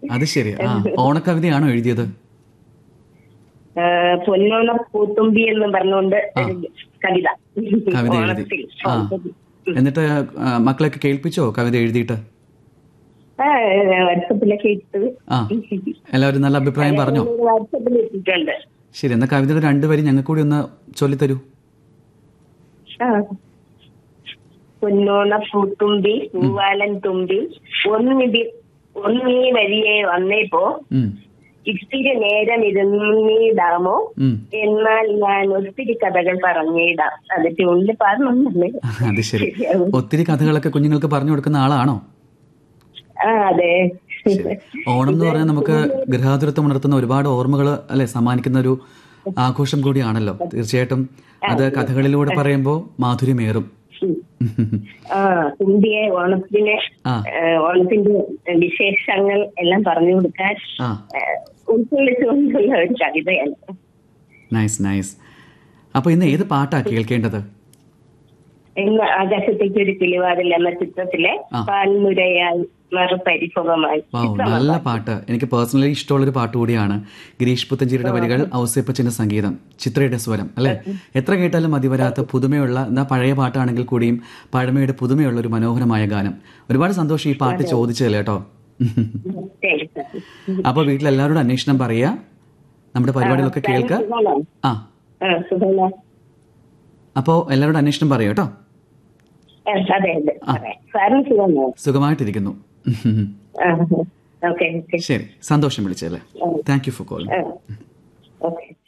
അത് ശരി ആ ഓണക്കവിതയാണോ എഴുതിയത് ആ, പൊന്നോണ പൂത്തുമ്പി എന്ന് പറഞ്ഞുകൊണ്ട് ഒരു കവിത കവിത എഴുതി ഓണത്തിൽ ആ ഓണത്തിൽ. എന്നിട്ട് ആ, മക്കളെയൊക്കെ കേൾപ്പിച്ചോ കവിത എഴുതിയിട്ട് ആ വാട്സപ്പിലൊക്കെ ഇട്ട് ആ എല്ലാവരും നല്ല അഭിപ്രായം പറഞ്ഞോ വാട്സപ്പിൽ ഇട്ടിട്ടുണ്ട് ശരി എന്നാ കവിതയുടെ രണ്ടുപേരും ഞങ്ങൾക്ക് കൂടി ഒന്ന് ചൊല്ലിത്തരൂ ആ പൊന്നോണ പൂത്തുമ്പി പൂവാലൻ തുമ്പി ഒന്നിതി ഒന്നീ വഴിയെ വന്നേപ്പോ ഉം, ഇത്തിരി നേരം ഇരുന്നീടാമോ ഉം. എന്നാൽ ഞാൻ ഒത്തിരി കഥകൾ പറഞ്ഞിടാം അത് ട്യൂണിൽ പാടുന്നുണ്ടല്ലേ അത് ശരി ഒത്തിരി കഥകളൊക്കെ കുഞ്ഞുങ്ങൾക്ക് പറഞ്ഞു കൊടുക്കുന്ന ആളാണോ ആ അതെ ശരി. ഓണം എന്ന് പറഞ്ഞാൽ നമുക്ക് ഗൃഹാതുരത്വം ഉണർത്തുന്ന ഒരുപാട് ഓർമ്മകൾ അല്ലെ സമ്മാനിക്കുന്ന ഒരു ആഘോഷം കൂടിയാണല്ലോ തീർച്ചയായിട്ടും അത് കഥകളിലൂടെ പറയുമ്പോൾ മാധുര്യമേറും ആ തുമ്പിയെ ഓണത്തിന് ആ ഏ, ഓണത്തിന്റെ വിശേഷങ്ങൾ എല്ലാം പറഞ്ഞു കൊടുക്കാൻ ആ ഏ, ഉൾക്കൊള്ളിച്ചുകൊണ്ടുള്ള ഒരു കവിതയാണ് നൈസ് നൈസ് അപ്പൊ ഇന്ന് ഏത് പാട്ടാ കേൾക്കേണ്ടത് ഇന്ന് ആകാശത്തേക്ക് ഒരു കിളിവാതിൽ എന്ന ചിത്രത്തിലെ ആ. പാൽമുരയായി മറുപരിഭവമായി വാവ് നല്ല പാട്ട് എനിക്ക് പേഴ്സണലി ഇഷ്ടമുള്ള ഒരു പാട്ട് കൂടിയാണ് ഗിരീഷ് പുത്തഞ്ചേരിയുടെ വരികൾ ഔസേപ്പച്ചന്റെ സംഗീതം ചിത്രയുടെ സ്വരം അല്ലെ എത്ര കേട്ടാലും മതി വരാത്ത പുതുമയുള്ള എന്താ പഴയ പാട്ടാണെങ്കിൽ കൂടിയും പഴമയുടെ പുതുമയുള്ള ഒരു മനോഹരമായ ഗാനം ഒരുപാട് സന്തോഷം ഈ പാട്ട് ചോദിച്ചതല്ലേ കേട്ടോ ശരി, സർ. അപ്പൊ വീട്ടിലെല്ലാവരോടും അന്വേഷണം പറയാ നമ്മുടെ പരിപാടികളൊക്കെ കേൾക്കുക സുഖമാണോ? ആ ആ, സുഖമാണോ? അപ്പോ എല്ലാവരോടും അന്വേഷണം പറയാം കേട്ടോ ആ, അതെ അതെ അതെ സാറിന് സുഖമാണോ സുഖമായിട്ടിരിക്കുന്നു ആ, ഓക്കെ ഓക്കെ ശരി സന്തോഷം വിളിച്ചല്ലേ താങ്ക് യു ഫോർ കോളിംഗ് ആ, ഓക്കെ